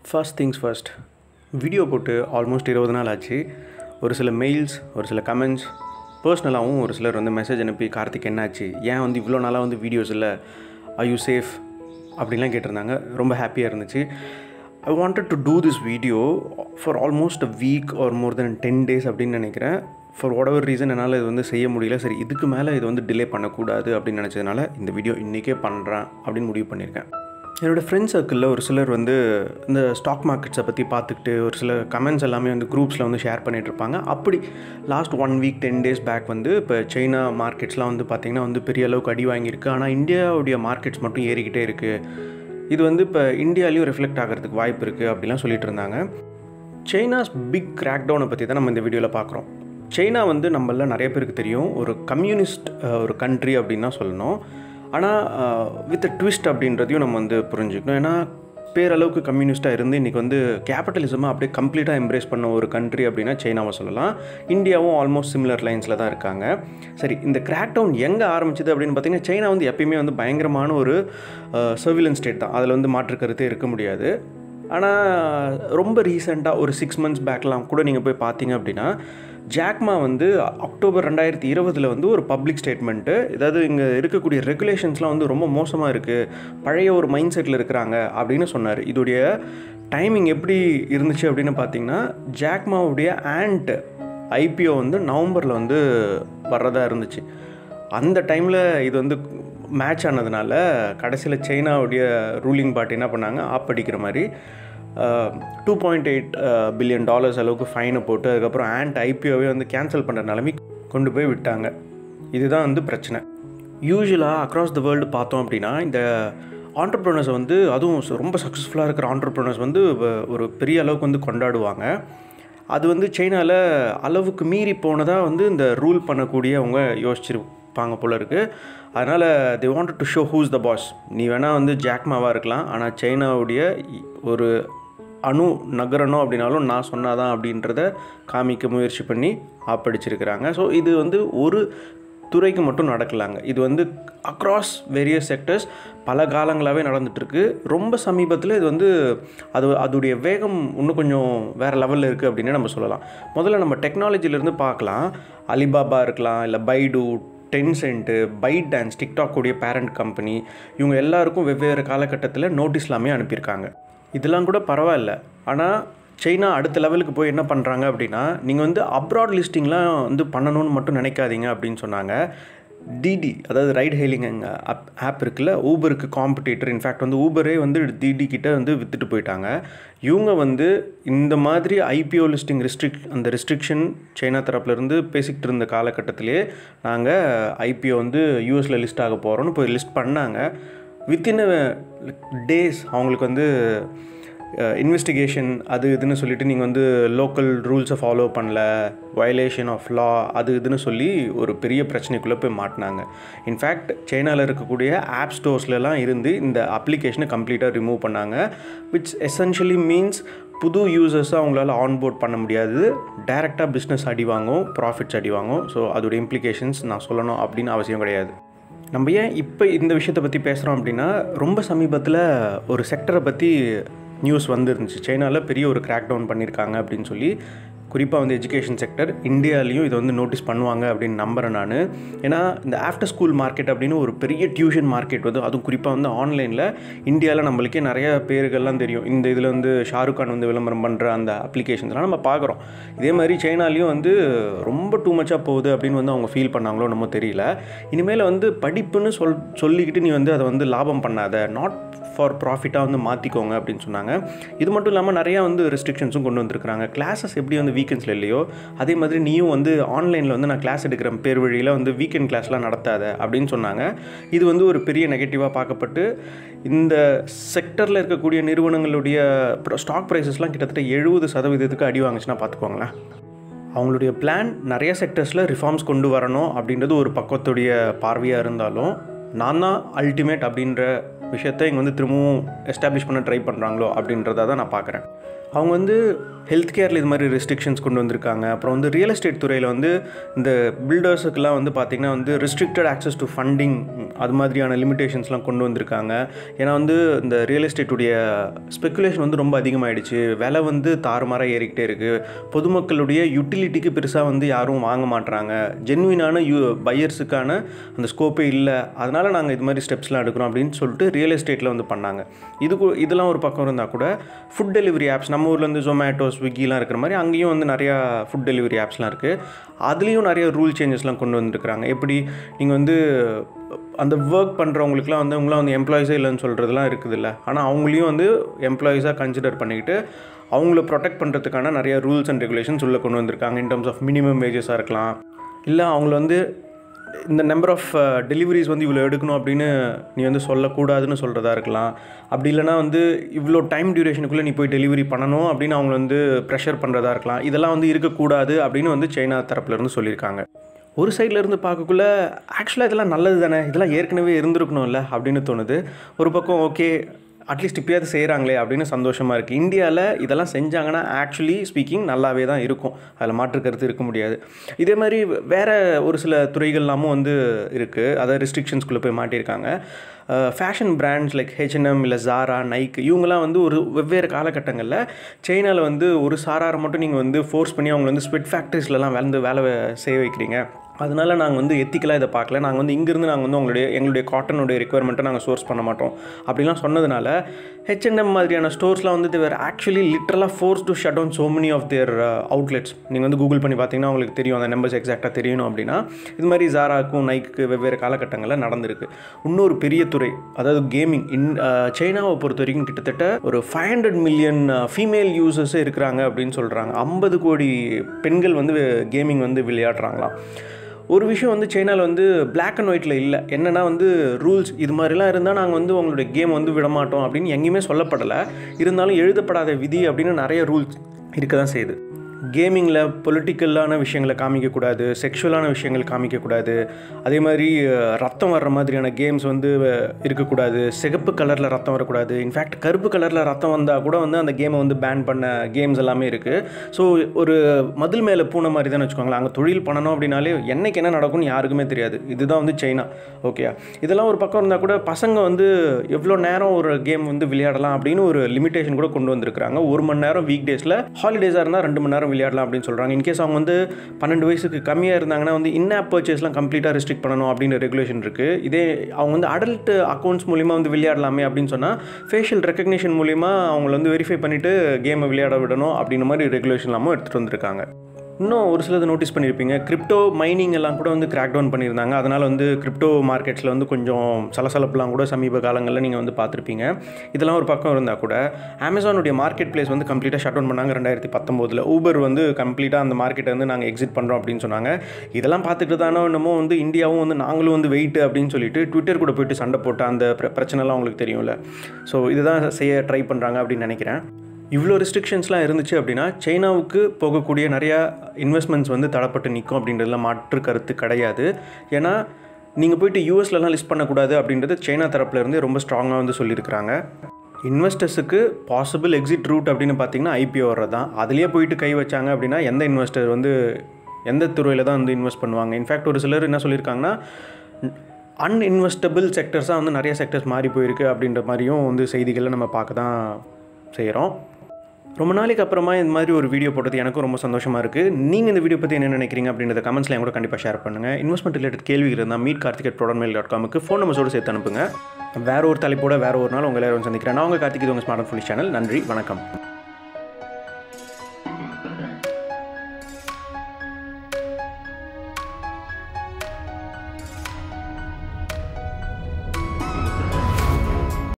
first things first video போட்டு almost இருபது நாள் ஆச்சு ஒரு சில மெயில்ஸ் ஒரு சில கமெண்ட்ஸ் பர்சனலாகவும் ஒரு சிலர் வந்து மெசேஜ் அனுப்பி கார்த்திக் என்னாச்சு ஏன் வந்து இவ்வளோ நாளாக வந்து வீடியோஸ் இல்லை ஐ யூ சேஃப் அப்படின்லாம் கேட்டிருந்தாங்க ரொம்ப ஹாப்பியாக இருந்துச்சு I wanted to do this video for almost a week or more then ten days அப்படின்னு நினைக்கிறேன் ஃபார் வாட் எவர் ரீசன் என்னால் இது வந்து செய்ய முடியல சரி இதுக்கு மேலே இது வந்து டிலே பண்ணக்கூடாது அப்படின்னு நினச்சதுனால இந்த வீடியோ இன்றைக்கே பண்ணுறேன் அப்படின்னு முடிவு பண்ணியிருக்கேன் என்னோடய ஃப்ரெண்ட் சர்க்கிளில் ஒரு சிலர் வந்து இந்த ஸ்டாக் மார்க்கெட்ஸை பற்றி பார்த்துக்கிட்டு ஒரு சில கமெண்ட்ஸ் எல்லாமே வந்து குரூப்ஸில் வந்து ஷேர் பண்ணிகிட்டு இருப்பாங்க அப்படி last one week ten days back வந்து இப்போ சைனா மார்க்கெட்ஸ்லாம் வந்து பார்த்திங்கன்னா வந்து பெரிய அளவுக்கு அடி வாங்கியிருக்கு ஆனால் இந்தியாவுடைய மார்க்கெட்ஸ் மட்டும் ஏறிக்கிட்டே இருக்குது இது வந்து இப்போ இந்தியாலையும் ரிஃப்ளெக்ட் ஆகிறதுக்கு வாய்ப்பு இருக்குது அப்படிலாம் சொல்லிட்டு இருந்தாங்க சைனாஸ் பிக் கிராக் டவுனை பற்றி தான் நம்ம இந்த வீடியோவில் பார்க்குறோம் சைனா வந்து நம்மள நிறைய பேருக்கு தெரியும் ஒரு கம்யூனிஸ்ட் ஒரு கண்ட்ரி அப்படின்னு தான் சொல்லணும் ஆனால் வித் ட்விஸ்ட் அப்படின்றதையும் நம்ம வந்து புரிஞ்சுக்கணும் ஏன்னா பேரளவுக்கு கம்யூனிஸ்ட்டாக இருந்து இன்றைக்கி வந்து கேபிட்டலிசமாக அப்படியே கம்ப்ளீட்டாக எம்ப்ரேஸ் பண்ண ஒரு கண்ட்ரி அப்படின்னா சைனாவை சொல்லலாம் இந்தியாவும் ஆல்மோஸ்ட் சிமிலர் லைன்ஸில் தான் இருக்காங்க சரி இந்த கிராக் டவுன் எங்கே ஆரம்பிச்சது அப்படின்னு பார்த்தீங்கன்னா சைனா வந்து எப்பயுமே வந்து பயங்கரமான ஒரு சர்விலன்ஸ் ஸ்டேட் தான் அதில் வந்து மாற்று கருத்தே இருக்க முடியாது ஆனால் ரொம்ப ரீசெண்டாக ஒரு சிக்ஸ் மந்த்ஸ் பேக்லாம் கூட நீங்கள் போய் பார்த்தீங்க அப்படின்னா ஜாக்மா வந்து அக்டோபர் ரெண்டாயிரத்தி இருபதில் வந்து ஒரு பப்ளிக் ஸ்டேட்மெண்ட்டு ஏதாவது இங்கே இருக்கக்கூடிய ரெகுலேஷன்ஸ்லாம் வந்து ரொம்ப மோசமாக இருக்குது பழைய ஒரு மைண்ட் செட்டில் இருக்கிறாங்க அப்படின்னு சொன்னார் இதோடைய டைமிங் எப்படி இருந்துச்சு அப்படின்னு பார்த்தீங்கன்னா ஜாக்மாவுடைய ஆண்ட் ஐபிஓ வந்து நவம்பரில் வந்து வர்றதா இருந்துச்சு அந்த டைமில் இது வந்து மேட்ச் ஆனதுனால கடைசியில் சைனாவுடைய ரூலிங் பார்ட்டி என்ன பண்ணாங்க ஆப்படிக்கிற மாதிரி two point eight billion dollars அளவுக்கு ஃபைனை போட்டு அதுக்கப்புறம் ஆண்ட் ஐபிஓவே வந்து கேன்சல் பண்ணுற நிலைமை கொண்டு போய் விட்டாங்க இதுதான் வந்து பிரச்சனை யூஸ்வலாக அக்ராஸ் த வேர்ல்டு பார்த்தோம் அப்படின்னா இந்த ஆண்டர்ப்ரனர்ஸை வந்து அதுவும் ரொம்ப சக்ஸஸ்ஃபுல்லாக இருக்கிற ஆண்டர்ப்ரனர்ஸ் வந்து ஒரு பெரிய அளவுக்கு வந்து கொண்டாடுவாங்க அது வந்து சைனாவில் அளவுக்கு மீறி போனதாக வந்து இந்த ரூல் பண்ணக்கூடியவங்க யோசிச்சிருப்பாங்க போல இருக்குது அதனால் they want to show who's the boss நீ வேணால் வந்து ஜாக்மாவாக இருக்கலாம் ஆனால் சைனாவுடைய ஒரு அணு நகரணும் அப்படின்னாலும் நான் சொன்னாதான் அப்படின்றத காமிக்க முயற்சி பண்ணி ஆப்படிச்சிருக்கிறாங்க ஸோ இது வந்து ஒரு துறைக்கு மட்டும் நடக்கலாங்க இது வந்து அக்ராஸ் வேரியஸ் செக்டர்ஸ் பல காலங்களாகவே நடந்துகிட்ருக்கு ரொம்ப சமீபத்தில் இது வந்து அது அதோடைய வேகம் இன்னும் கொஞ்சம் வேறு லெவலில் இருக்குது அப்படின்னு நம்ம சொல்லலாம் முதல்ல நம்ம டெக்னாலஜிலேருந்து பார்க்கலாம் அலிபாபா இருக்கலாம் இல்லை பைடு டென்சென்ட்டு பைட் டான்ஸ் டிக்டாக்குடைய பேரண்ட் கம்பெனி இவங்க எல்லாருக்கும் வெவ்வேறு காலகட்டத்தில் நோட்டீஸ் எல்லாமே அனுப்பியிருக்காங்க இதெல்லாம் கூட பரவாயில்ல ஆனால் சைனா அடுத்த லெவலுக்கு போய் என்ன பண்ணுறாங்க அப்படின்னா நீங்கள் வந்து அப்ராட் லிஸ்டிங்லாம் வந்து பண்ணணும்னு மட்டும் நினைக்காதீங்க அப்படின்னு சொன்னாங்க டிடி அதாவது ரைட் ஹெயிலிங் ஆப் ஆப் இருக்குல்ல ஊபருக்கு காம்படிட்டர் இன்ஃபேக்ட் வந்து ஊபரே வந்து டிடி கிட்ட வந்து விற்றுட்டு போயிட்டாங்க இவங்க வந்து இந்த மாதிரி ஐபிஓ லிஸ்டிங் ரெஸ்ட்ரிக் அந்த ரெஸ்ட்ரிக்ஷன் சைனா தரப்புலேருந்து பேசிக்கிட்டு இருந்த காலகட்டத்திலே நாங்கள் ஐபிஓ வந்து யூஎஸில் லிஸ்ட் ஆக போகிறோன்னு போய் லிஸ்ட் பண்ணாங்க வித்தின் டேஸ் அவங்களுக்கு வந்து இன்வெஸ்டிகேஷன் அது இதுன்னு சொல்லிட்டு நீங்கள் வந்து லோக்கல் ரூல்ஸை ஃபாலோ பண்ணல வயலேஷன் ஆஃப் லா அது இதுன்னு சொல்லி ஒரு பெரிய பிரச்சனைக்குள்ளே போய் மாட்டினாங்க இன்ஃபேக்ட் சைனாவில் இருக்கக்கூடிய ஆப் ஸ்டோர்ஸ்லலாம் இருந்து இந்த அப்ளிகேஷனை கம்ப்ளீட்டாக ரிமூவ் பண்ணாங்க விச் எசென்ஷியலி மீன்ஸ் புது யூசர்ஸை அவங்களால ஆன்போர்ட் பண்ண முடியாது டைரெக்டாக பிஸ்னஸ் அடி வாங்கும் ப்ராஃபிட்ஸ் அடி வாங்கும் ஸோ அதோட இம்ப்ளிகேஷன்ஸ் நான் சொல்லணும் அப்படின்னு அவசியம் கிடையாது நம்ம ஏன் இப்போ இந்த விஷயத்தை பற்றி பேசுகிறோம் அப்படின்னா ரொம்ப சமீபத்தில் ஒரு செக்டரை பற்றி நியூஸ் வந்துருந்துச்சு சைனாவில் பெரிய ஒரு கிராக் டவுன் பண்ணியிருக்காங்க அப்படின்னு சொல்லி குறிப்பாக வந்து எஜுகேஷன் செக்டர் இந்தியாலையும் இதை வந்து நோட்டீஸ் பண்ணுவாங்க அப்படின்னு நம்புகிறேன் நான் ஏன்னா இந்த ஆஃப்டர் ஸ்கூல் மார்க்கெட் அப்படின்னு ஒரு பெரிய டியூஷன் மார்க்கெட் வந்து அதுவும் குறிப்பாக வந்து ஆன்லைனில் இந்தியாவில் நம்மளுக்கே நிறைய பேர்கள்லாம் தெரியும் இந்த இதில் வந்து ஷாருக் கான் வந்து விளம்பரம் பண்ணுற அந்த அப்ளிகேஷன்ஸ்லாம் நம்ம பார்க்குறோம் இதே மாதிரி சைனாலையும் வந்து ரொம்ப டூ மச்சாக போகுது அப்படின்னு வந்து அவங்க ஃபீல் பண்ணாங்களோ நம்ம தெரியல இனிமேல் வந்து படிப்புன்னு சொல் சொல்லிக்கிட்டு நீ வந்து அதை வந்து லாபம் பண்ணாத நாட் ஃபார் ப்ராஃபிட்டாக வந்து மாற்றிக்கோங்க அப்படின்னு சொன்னாங்க இது மட்டும் இல்லாமல் நிறையா வந்து ரெஸ்ட்ரிக்ஷன்ஸும் கொண்டு வந்திருக்கிறாங்க கிளாஸஸ் எப்படி வந்து வீக்கெண்ட்ஸில் இல்லையோ அதே மாதிரி நீயும் வந்து ஆன்லைனில் வந்து நான் கிளாஸ் எடுக்கிறேன் பேர் வழியில் வந்து வீக்கெண்ட் கிளாஸ்லாம் நடத்தாத அப்படின்னு சொன்னாங்க இது வந்து ஒரு பெரிய நெகட்டிவாக பார்க்கப்பட்டு இந்த செக்டரில் இருக்கக்கூடிய நிறுவனங்களுடைய ஸ்டாக் ப்ரைஸஸ்லாம் கிட்டத்தட்ட எழுபது சதவீதத்துக்கு அடி வாங்குச்சுன்னா பார்த்துக்கோங்களேன் அவங்களுடைய பிளான் நிறைய செக்டர்ஸில் ரிஃபார்ம்ஸ் கொண்டு வரணும் அப்படின்றது ஒரு பக்கத்துடைய பார்வையாக இருந்தாலும் நான் தான் அல்டிமேட் அப்படின்ற விஷயத்தை இங்கே வந்து திரும்பவும் எஸ்டாப்ளிஷ் பண்ண ட்ரை பண்ணுறாங்களோ அப்படின்றத தான் நான் பார்க்குறேன் அவங்க வந்து ஹெல்த் கேரில் இது மாதிரி ரெஸ்ட்ரிக்ஷன்ஸ் கொண்டு வந்திருக்காங்க அப்புறம் வந்து ரியல் எஸ்டேட் துறையில் வந்து இந்த பில்டர்ஸுக்கெல்லாம் வந்து பார்த்திங்கன்னா வந்து ரெஸ்ட்ரிக்டட் ஆக்சஸ் டு ஃபண்டிங் அது மாதிரியான லிமிடேஷன்ஸ்லாம் கொண்டு வந்திருக்காங்க ஏன்னா வந்து இந்த ரியல் எஸ்டேட்டுடைய ஸ்பெக்குலேஷன் வந்து ரொம்ப அதிகமாகிடுச்சு விலை வந்து தாறுமாறாக ஏறிக்கிட்டே இருக்குது பொதுமக்களுடைய யூட்டிலிட்டிக்கு பெருசாக வந்து யாரும் வாங்க மாட்டுறாங்க ஜென்வினான யூ பையர்ஸுக்கான அந்த ஸ்கோப்பே இல்லை அதனால் நாங்கள் இது மாதிரி ஸ்டெப்ஸ்லாம் எடுக்கிறோம் அப்படின்னு சொல்லிட்டு ரியல் எஸ்டேட்டில் வந்து பண்ணாங்க இது கு- இதெல்லாம் ஒரு பக்கம் இருந்தால் கூட ஃபுட் டெலிவரி ஆப்ஸ் நம்ம ஊரில் வந்து ஜொமேட்டோ ஸ்விக்கிலாம் இருக்கிற மாதிரி அங்கேயும் வந்து நிறையா ஃபுட் டெலிவரி ஆப்ஸ்லாம் இருக்குது அதுலேயும் நிறைய ரூல் சேஞ்சஸ்லாம் கொண்டு வந்திருக்கிறாங்க எப்படி நீங்கள் வந்து அந்த ஒர்க் பண்ணுறவங்களுக்குலாம் வந்து அவங்களாம் வந்து எம்ப்ளாயிஸே இல்லைன்னு சொல்கிறதுலாம் இருக்குதுல்ல ஆனால் அவங்களையும் வந்து எம்ப்ளாயீஸாக கன்சிடர் பண்ணிக்கிட்டு அவங்கள ப்ரொடெக்ட் பண்ணுறதுக்கான நிறைய ரூல்ஸ் அண்ட் ரெகுலேஷன்ஸ் உள்ளே கொண்டு வந்திருக்காங்க இன் டர்ம்ஸ் ஆஃப் மினிமம் வேஜஸாக இருக்கலாம் இல்லை அவங்கள வந்து இந்த நம்பர் ஆஃப் டெலிவரிஸ் வந்து இவ்வளோ எடுக்கணும் அப்படின்னு நீ வந்து சொல்லக்கூடாதுன்னு சொல்கிறதா இருக்கலாம் அப்படி இல்லைனா வந்து இவ்வளோ டைம் டியூரேஷனுக்குள்ளே நீ போய் டெலிவரி பண்ணணும் அப்படின்னு அவங்கள வந்து ப்ரெஷர் பண்ணுறதா இருக்கலாம் இதெல்லாம் வந்து இருக்கக்கூடாது அப்படின்னு வந்து சைனா தரப்புலேருந்து சொல்லியிருக்காங்க ஒரு சைடில் இருந்து பார்க்கக்குள்ள ஆக்சுவலாக இதெல்லாம் நல்லது தானே இதெல்லாம் ஏற்கனவே இருந்திருக்கணும்ல அப்படின்னு தோணுது ஒரு பக்கம் ஓகே அட்லீஸ்ட் இப்போயாவது செய்கிறாங்களே அப்படின்னு சந்தோஷமாக இருக்குது இந்தியாவில் இதெல்லாம் செஞ்சாங்கன்னா ஆக்சுவலி ஸ்பீக்கிங் நல்லாவே தான் இருக்கும் அதில் மாற்று கருத்து இருக்க முடியாது இதே மாதிரி வேறு ஒரு சில துறைகள்லாமும் வந்து இருக்குது அதை ரெஸ்ட்ரிக்ஷன்ஸ்குள்ளே போய் மாட்டியிருக்காங்க ஃபேஷன் பிராண்ட்ஸ் லைக் ஹெச்என்எம் இல்லை ஜாரா நைக் இவங்கெல்லாம் வந்து ஒரு வெவ்வேறு காலகட்டங்களில் சைனாவில் வந்து ஒரு சாராரை மட்டும் நீங்கள் வந்து ஃபோர்ஸ் பண்ணி அவங்களை வந்து ஸ்வெட் ஃபேக்ட்ரிஸ்லலாம் வந்து வேலை செய்ய வைக்கிறீங்க அதனால நாங்கள் வந்து எத்திக்கலாக இதை பார்க்கல நாங்கள் வந்து இங்கேருந்து நாங்கள் வந்து உங்களுடைய எங்களுடைய காட்டனுடைய ரெக்குயர்மெண்ட்டை நாங்கள் சோர்ஸ் பண்ண மாட்டோம் அப்படிலாம் சொன்னதுனால ஹெச்என்எம் மாதிரியான ஸ்டோர்ஸ்லாம் வந்து தேர் ஆக்சுவலி லிட்டரலாக forced to shut down so many of their outlets நீங்கள் வந்து கூகுள் பண்ணி பார்த்தீங்கன்னா உங்களுக்கு தெரியும் அந்த நம்பர்ஸ் எக்ஸாக்டாக தெரியணும் அப்படின்னா இது மாதிரி ஜாராக்கும் நைக்கு வெவ்வேறு காலகட்டங்களில் நடந்திருக்கு இன்னொரு பெரிய துறை அதாவது கேமிங் இன் சைனாவை பொறுத்த வரைக்கும் கிட்டத்தட்ட ஒரு ஃபைவ் ஹண்ட்ரட் மில்லியன் ஃபீமேல் யூசர்ஸே இருக்கிறாங்க அப்படின்னு சொல்கிறாங்க ஐம்பது கோடி பெண்கள் வந்து கேமிங் வந்து விளையாடுறாங்களாம் ஒரு விஷயம் வந்து சைனாவில் வந்து Black அண்ட் ஒயிட்டில் இல்லை என்னென்னா வந்து ரூல்ஸ் இது மாதிரிலாம் இருந்தால் நாங்கள் வந்து உங்களுடைய கேம் வந்து விட மாட்டோம் அப்படின்னு எங்கேயுமே சொல்லப்படலை இருந்தாலும் எழுதப்படாத விதி அப்படின்னு நிறைய ரூல்ஸ் இருக்க தான் செய்யுது கேமிங்கில் பொலிட்டிக்கலான விஷயங்களை காமிக்கக்கூடாது செக்ஷுவலான விஷயங்கள் காமிக்கக்கூடாது அதே மாதிரி அஹ், ரத்தம் வர்ற மாதிரியான கேம்ஸ் வந்து அஹ், இருக்கக்கூடாது சிகப்பு கலரில் ரத்தம் வரக்கூடாது இன்ஃபேக்ட் கருப்பு கலரில் ரத்தம் வந்தால் கூட வந்து அந்த கேமை வந்து பேன் பண்ண கேம்ஸ் எல்லாமே இருக்குது ஸோ ஒரு மதில் மேலே பூனை மாதிரி தான் வச்சுக்கோங்களேன் அங்கே தொழில் பண்ணணும் அப்படின்னாலே என்னைக்கு என்ன நடக்கும்னு யாருக்குமே தெரியாது இதுதான் வந்து சைனா ஓகே இதெல்லாம் ஒரு பக்கம் இருந்தால் கூட பசங்க வந்து எவ்வளோ நேரம் ஒரு கேம் வந்து விளையாடலாம் அப்படின்னு ஒரு லிமிடேஷன் கூட கொண்டு வந்திருக்காங்க ஒரு மணி நேரம் வீக் டேஸில் ஹாலிடேஸாக இருந்தால் ரெண்டு மணி நேரம் விளையாடலாம் அப்படின்னு சொல்கிறாங்க இன்கேஸ் அவங்க வந்து பன்னெண்டு வயசுக்கு கம்மியாக இருந்தாங்கன்னா வந்து இன் ஆப் பர்ச்சேஸ்லாம் கம்ப்ளீட்டாக ரெஸ்ட்ரிக்ட் பண்ணணும் அப்படின்ற ரெகுலேஷன் இருக்குது இதே அவங்க வந்து அடல்ட் அக்கௌண்ட்ஸ் மூலிமா வந்து விளையாடலாமே அப்படின்னு சொன்னால் ஃபேஷியல் ரெக்கக்னிஷன் மூலிமா அவங்கள வந்து வெரிஃபை பண்ணிவிட்டு கேமை விளையாட விடணும் அப்படின்ற மாதிரி ரெகுலேஷன் எல்லாமும் எடுத்துகிட்டு வந்திருக்காங்க இன்னும் ஒரு சிலது நோட்டீஸ் பண்ணியிருப்பீங்க கிரிப்டோ மைனிங் எல்லாம் கூட வந்து கிராக் டவுன் பண்ணியிருந்தாங்க அதனால் வந்து கிரிப்டோ மார்க்கெட்ஸில் வந்து கொஞ்சம் சலசலப்புலாம் கூட சமீப காலங்களில் நீங்கள் வந்து பார்த்துருப்பீங்க இதெல்லாம் ஒரு பக்கம் இருந்தால் கூட அமேசானுடைய மார்க்கெட் பிளேஸ் வந்து கம்ப்ளீட்டாக ஷட் டவுன் பண்ணாங்க ரெண்டாயிரத்தி பத்தொம்போதில் ஊபர் வந்து கம்ப்ளீட்டாக அந்த மார்க்கெட்டை வந்து நாங்கள் எக்ஸிட் பண்ணுறோம் அப்படின்னு சொன்னாங்க இதெல்லாம் பார்த்துட்டு தானோ என்னமோ வந்து இந்தியாவும் வந்து நாங்களும் வந்து வெயிட் அப்படின்னு சொல்லிட்டு ட்விட்டர் கூட போயிட்டு சண்டை போட்ட அந்த பிர- பிரச்சனைலாம் உங்களுக்கு தெரியும்ல ஸோ இதுதான் செய்ய ட்ரை பண்ணுறாங்க அப்படின்னு நினைக்கிறேன் இவ்வளோ ரெஸ்ட்ரிக்ஷன்ஸ்லாம் இருந்துச்சு அப்படின்னா சைனாவுக்கு போகக்கூடிய நிறையா இன்வெஸ்ட்மெண்ட்ஸ் வந்து தடப்பட்டு நிற்கும் அப்படின்றதுல மாற்று கருத்து கிடையாது ஏன்னா நீங்கள் போயிட்டு யூஎஸ்லலாம் லிஸ்ட் பண்ணக்கூடாது அப்படின்றது சைனா தரப்புல இருந்து ரொம்ப ஸ்ட்ராங்காக வந்து சொல்லியிருக்கிறாங்க இன்வெஸ்டர்ஸுக்கு பாசிபிள் எக்ஸிட் ரூட் அப்படின்னு பார்த்தீங்கன்னா ஐபிஓ வர்றது தான் அதுலேயே போயிட்டு கை வச்சாங்க அப்படின்னா எந்த இன்வெஸ்டர் வந்து எந்த துறையில் தான் வந்து இன்வெஸ்ட் பண்ணுவாங்க இன்ஃபேக்ட் ஒரு சிலர் என்ன சொல்லியிருக்காங்கன்னா அன்இன்வெஸ்டபிள் செக்டர்ஸாக வந்து நிறைய செக்டர்ஸ் மாறி போயிருக்கு அப்படின்ற மாதிரியும் வந்து செய்திகளை நம்ம பார்க்க தான் செய்கிறோம் ரொம்ப நாளைக்கு அப்புறமா இந்த மாதிரி ஒரு வீடியோ போட்டது எனக்கும் ரொம்ப சந்தோஷமாக இருக்குது நீங்கள் இந்த வீடியோ பற்றி என்ன நினைக்கிறீங்க அப்படின்றத கமெண்ட்ஸில் என் கூட கண்டிப்பாக ஷேர் பண்ணுங்கள் இன்வெஸ்ட்மெண்ட் ரிலேட்டட் கேள்வி இருந்தால் மீட் கார்த்திகேட் ப்ரோடன் மெயில் டாட் காமுக்கு ஃபோன் நம்பர்ஸோடு சேர்த்து அனுப்புங்க வேற ஒரு தலைப்போட வேற ஒரு நாள் உங்களை எல்லாரும் சந்திக்கிறேன் நான் உங்கள் கார்த்திக் இது உங்கள் ஸ்மார்ட் ஃபுல்லி சேனல் நன்றி வணக்கம்